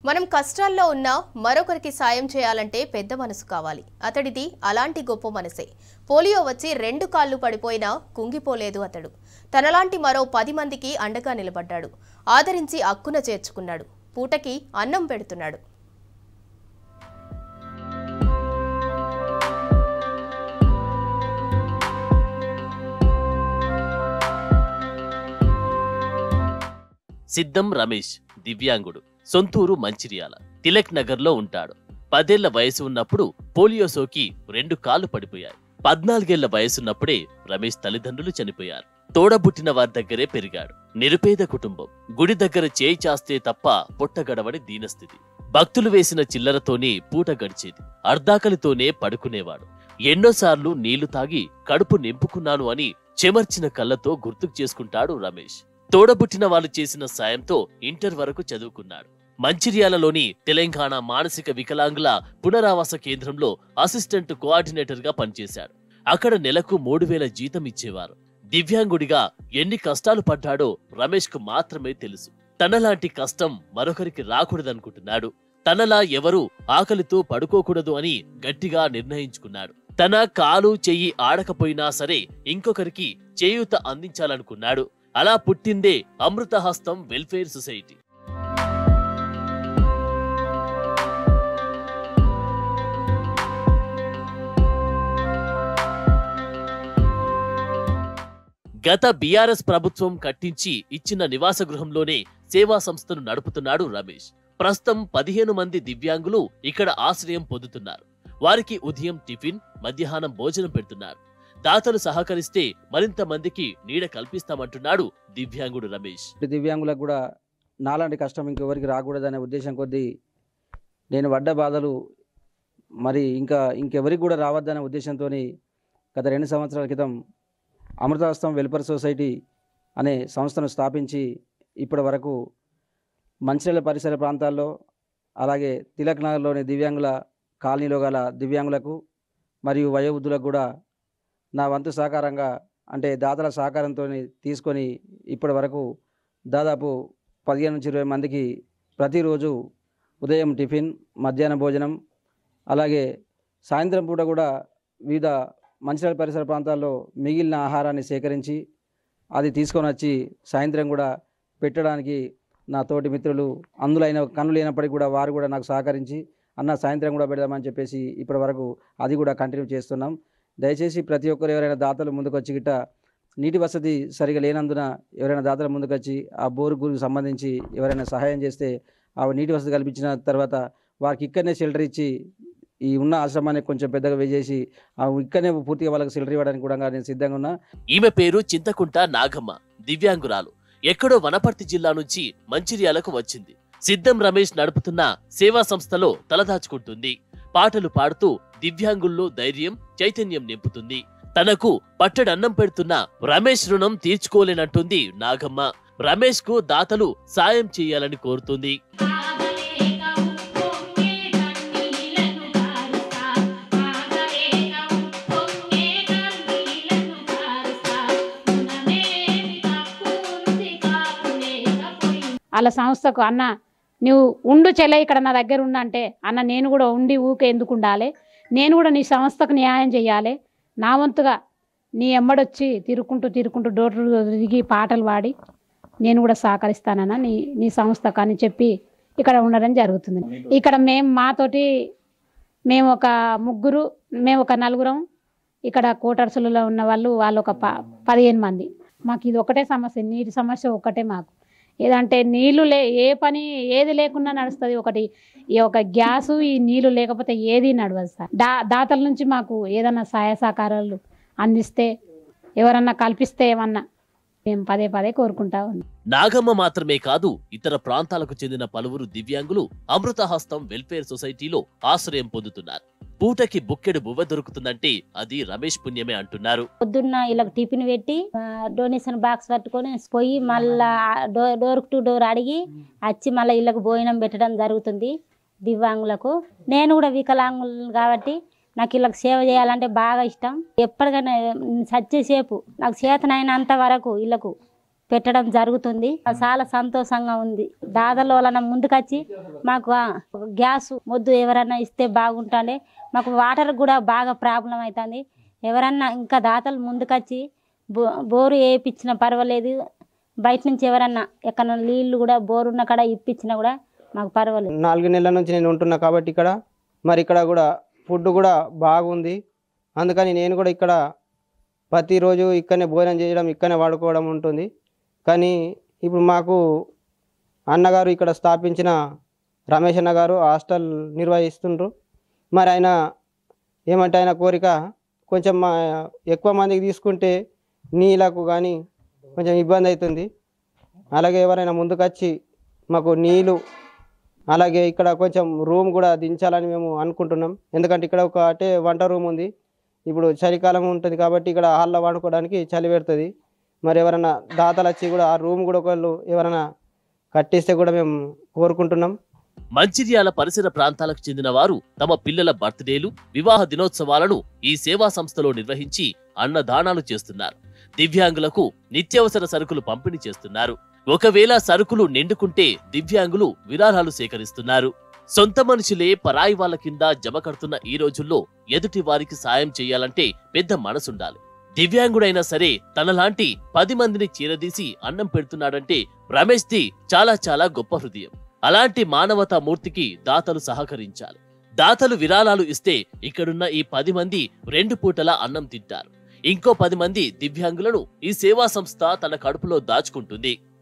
మనం కష్టాల్లో ఉన్నా మరొకరికి సాయం చేయాలంటే పెద్ద మనసు కావాలి అతడిది అలాంటి గొప్ప మనసే పోలియో వచ్చి రెండు కాళ్ళు పడిపోయినా కుంగిపోలేదు అతడు తనలాంటి మరో పది మందికి అండగా నిలబడ్డాడు ఆదరించి అక్కున చేర్చుకున్నాడు పూటకి అన్నం పెడుతున్నాడు సిద్ధం రమేష్ దివ్యాంగుడు సొంతూరు మంచిర్యాల తిలక్ నగర్ లో ఉంటాడు పదేళ్ల వయసు ఉన్నప్పుడు పోలియో సోకి రెండు కాళ్ళు పడిపోయాయి పద్నాలుగేళ్ల వయసున్నప్పుడే రమేష్ తల్లిదండ్రులు చనిపోయారు తోడబుట్టిన వారి దగ్గరే పెరిగాడు నిరుపేద కుటుంబం గుడి దగ్గర చేయి చాస్తే తప్ప పొట్టగడవని దీనస్థితి భక్తులు వేసిన చిల్లరతోనే పూట గడిచేది అర్ధాకలితోనే పడుకునేవాడు ఎన్నోసార్లు నీళ్లు తాగి కడుపు నింపుకున్నాను అని చెమర్చిన కళ్ళతో గుర్తుకు చేసుకుంటాడు రమేష్ తోడబుట్టిన వాళ్ళు చేసిన సాయంతో ఇంటర్ వరకు చదువుకున్నాడు మంచిర్యాలలోని తెలంగాణ మానసిక వికలాంగుల పునరావాస కేంద్రంలో అసిస్టెంట్ కోఆర్డినేటర్ గా పనిచేశాడు అక్కడ నెలకు మూడు వేల జీతం ఇచ్చేవారు దివ్యాంగుడిగా ఎన్ని కష్టాలు పడ్డాడో రమేష్ కు మాత్రమే తెలుసు తనలాంటి కష్టం మరొకరికి రాకూడదనుకుంటున్నాడు తనలా ఎవరు ఆకలితో పడుకోకూడదు అని గట్టిగా నిర్ణయించుకున్నాడు తన కాలు చెయ్యి ఆడకపోయినా సరే ఇంకొకరికి చేయూత అందించాలనుకున్నాడు అలా పుట్టిందే అమృతహస్తం వెల్ఫేర్ సొసైటీ గత బీఆర్ఎస్ ప్రభుత్వం కట్టించి ఇచ్చిన నివాస గృహంలోనే సేవా సంస్థను నడుపుతున్నాడు రమేష్ ప్రస్తుతం పదిహేను మంది దివ్యాంగులు ఇక్కడ ఆశ్రయం పొందుతున్నారు వారికి ఉదయం టిఫిన్ మధ్యాహ్నం భోజనం పెడుతున్నారు దాతలు సహకరిస్తే మరింత మందికి నీడ కల్పిస్తామంటున్నాడు దివ్యాంగుడు రమేష్ ఇటు దివ్యాంగులకు కూడా నాలాంటి కష్టం ఇంకెవరికి రాకూడదనే ఉద్దేశం కొద్దీ నేను పడ్డ బాధలు మరి ఇంకా ఇంకెవరికి కూడా రావద్దనే ఉద్దేశంతో గత రెండు సంవత్సరాల క్రితం అమృతాస్తం వెల్ఫేర్ సొసైటీ అనే సంస్థను స్థాపించి ఇప్పటి వరకు మంచిర్యాల పరిసర ప్రాంతాల్లో అలాగే తిలక్ నగర్లోని దివ్యాంగుల కాలనీలో గల దివ్యాంగులకు మరియు వయోవృద్ధులకు కూడా నా వంతు సహకారంగా అంటే దాతల సహకారంతో తీసుకొని ఇప్పటి వరకు దాదాపు పదిహేను నుంచి ఇరవై మందికి ప్రతిరోజు ఉదయం టిఫిన్ మధ్యాహ్న భోజనం అలాగే సాయంత్రం పూట కూడా వివిధ మంచిర్యాల పరిసర ప్రాంతాల్లో మిగిలిన ఆహారాన్ని సేకరించి అది తీసుకొని వచ్చి సాయంత్రం కూడా పెట్టడానికి నా తోటి మిత్రులు అందులైన కన్ను లేనప్పటికీ కూడా వారు కూడా నాకు సహకరించి అన్న సాయంత్రం కూడా పెడదామని చెప్పేసి ఇప్పటి వరకు అది కూడా కంటిన్యూ చేస్తున్నాం దయచేసి ప్రతి ఒక్కరు ఎవరైనా దాతలు ముందుకొచ్చి గిట్ట నీటి వసతి సరిగా లేనందున ఎవరైనా దాతలు ముందుకొచ్చి ఆ బోరు గురికి సంబంధించి ఎవరైనా సహాయం చేస్తే ఆ నీటి వసతి కల్పించిన తర్వాత వారికి ఇక్కడనే షెల్టర్ ఇచ్చి ఈ ఉన్న ఆశ్రమాన్ని కొంచెం పెద్దగా వేసేసి ఆ ఇక్కడనే పూర్తిగా వాళ్ళకి షెల్టర్ ఇవ్వడానికి కూడా నేను సిద్ధంగా ఉన్నా ఈమె పేరు చింతకుంట నాగమ్మ దివ్యాంగురాలు ఎక్కడో వనపర్తి జిల్లా నుంచి మంచిర్యాలకు వచ్చింది సిద్ధం రమేష్ నడుపుతున్న సేవా సంస్థలో తలదాచుకుంటుంది పాటలు పాడుతూ దివ్యాంగుల్లో ధైర్యం చైతన్యం నింపుతుంది తనకు పట్టడన్నం పెడుతున్న రమేష్ రుణం తీర్చుకోలేనంటుంది నాగమ్మ రమేష్ కు దాతలు సాయం చేయాలని కోరుతుంది వాళ్ళ సంస్థకు అన్న నువ్వు ఉండు చెల్లె ఇక్కడ నా దగ్గర ఉండు అంటే అన్న నేను కూడా ఉండి ఊకే ఎందుకు ఉండాలి నేను కూడా నీ సంస్థకు న్యాయం చేయాలి నా వంతుగా నీ ఎమ్మడొచ్చి తిరుక్కుంటూ తిరుక్కుంటూ డోర్ టు డోర్ తిరిగి పాటలు పాడి నేను కూడా సహకరిస్తానన్న నీ నీ సంస్థకు అని చెప్పి ఇక్కడ ఉండడం జరుగుతుంది ఇక్కడ మేము మాతోటి మేము ఒక ముగ్గురు మేము ఒక నలుగురం ఇక్కడ కోటర్సులలో ఉన్న వాళ్ళు వాళ్ళు ఒక ప పదిహేను మంది మాకు ఇది ఒకటే సమస్య నీటి సమస్య ఒకటే మాకు ఏదంటే నీళ్లు లే ఏ పని ఏది లేకున్నా నడుస్తుంది ఒకటి ఈ ఒక గ్యాసు ఈ నీళ్లు లేకపోతే ఏది నడవదు సార్ దా దాతల నుంచి మాకు ఏదన్నా సహాయ సహకారాలు అందిస్తే ఎవరన్నా కల్పిస్తే ఏమన్నా మేము పదే పదే కోరుకుంటా ఉన్నాం నాగమ్మ మాత్రమే కాదు ఇతర ప్రాంతాలకు చెందిన పలువురు దివ్యాంగులు అమృతహస్తం వెల్ఫేర్ సొసైటీలో ఆశ్రయం పొందుతున్నారు పూటకి బుక్కెడు బువ్వ దొరుకుతుందంటే అది రమేష్ పుణ్యమే అంటున్నారు పొద్దున్న ఇలా టిఫిన్ పెట్టి ఆ, డొనేషన్ బాక్స్ పట్టుకొని పోయి మళ్ళా డోర్ డోర్ టు డోర్ అడిగి వచ్చి మళ్ళీ ఇళ్ళకు భోజనం పెట్టడం జరుగుతుంది దివ్యాంగులకు నేను కూడా వికలాంగులు కాబట్టి నాకు వీళ్ళకి సేవ చేయాలంటే బాగా ఇష్టం ఎప్పటికైనా సచ్చేసేపు నాకు చేతనైనంత వరకు వీళ్ళకు పెట్టడం జరుగుతుంది చాలా సంతోషంగా ఉంది దాదాలో వలన ముందుకొచ్చి మాకు ఆ గ్యాస్ మొద్దు ఎవరన్నా ఇస్తే బాగుంటుండే మాకు వాటర్ కూడా బాగా ప్రాబ్లం అవుతుంది ఎవరన్నా ఇంకా దాతలు ముందుకొచ్చి బో బోరు వేయించిన పర్వాలేదు బయట నుంచి ఎవరన్నా ఎక్కడ నీళ్ళు కూడా బోరు ఉన్న కాడ ఇప్పించినా కూడా మాకు పర్వాలేదు నాలుగు నెలల నుంచి నేను ఉంటున్నా కాబట్టి ఇక్కడ మరి ఇక్కడ కూడా ఫుడ్ కూడా బాగుంది అందుకని నేను కూడా ఇక్కడ ప్రతిరోజు ఇక్కడనే భోజనం చేయడం ఇక్కడనే వాడుకోవడం ఉంటుంది కానీ ఇప్పుడు మాకు అన్నగారు ఇక్కడ స్థాపించిన రమేష్ అన్న గారు హాస్టల్ నిర్వహిస్తుండ్రు మరి ఆయన ఏమంటే ఆయన కోరిక కొంచెం మా ఎక్కువ మందికి తీసుకుంటే నీళ్ళకు కానీ కొంచెం ఇబ్బంది అవుతుంది అలాగే ఎవరైనా ముందుకొచ్చి మాకు నీళ్ళు అలాగే ఇక్కడ కొంచెం రూమ్ కూడా దించాలని మేము అనుకుంటున్నాం ఎందుకంటే ఇక్కడ ఒక అంటే వంట రూమ్ ఉంది ఇప్పుడు చలికాలం ఉంటుంది కాబట్టి ఇక్కడ హాల్లో వాడుకోవడానికి చలి పెడుతుంది మరి ఎవరైనా దాతలు వచ్చి కూడా ఆ రూమ్ కూడా ఒకళ్ళు ఎవరైనా కట్టిస్తే కూడా మేము కోరుకుంటున్నాం మంచిర్యాల పరిసర ప్రాంతాలకు చెందిన వారు తమ పిల్లల బర్త్డేలు వివాహ దినోత్సవాలను ఈ సేవా సంస్థలో నిర్వహించి అన్నదానాలు చేస్తున్నారు దివ్యాంగులకు నిత్యావసర సరుకులు పంపిణీ చేస్తున్నారు ఒకవేళ సరుకులు నిండుకుంటే దివ్యాంగులు విరాళాలు సేకరిస్తున్నారు సొంత మనుషులే పరాయి వాళ్ళ కింద జమ కడుతున్న ఈ రోజుల్లో ఎదుటి వారికి సాయం చేయాలంటే పెద్ద మనసుండాలి దివ్యాంగుడైనా సరే తనలాంటి పది మందిని చీరదీసి అన్నం పెడుతున్నాడంటే రమేష్ది చాలా చాలా గొప్ప హృదయం అలాంటి మానవతా మూర్తికి దాతలు సహకరించాలి దాతలు విరాళాలు ఇస్తే ఇక్కడున్న ఈ పది మంది రెండు పూటల అన్నం తింటారు ఇంకో పది మంది దివ్యాంగులను ఈ సేవా సంస్థ తన కడుపులో దాచుకుంటుంది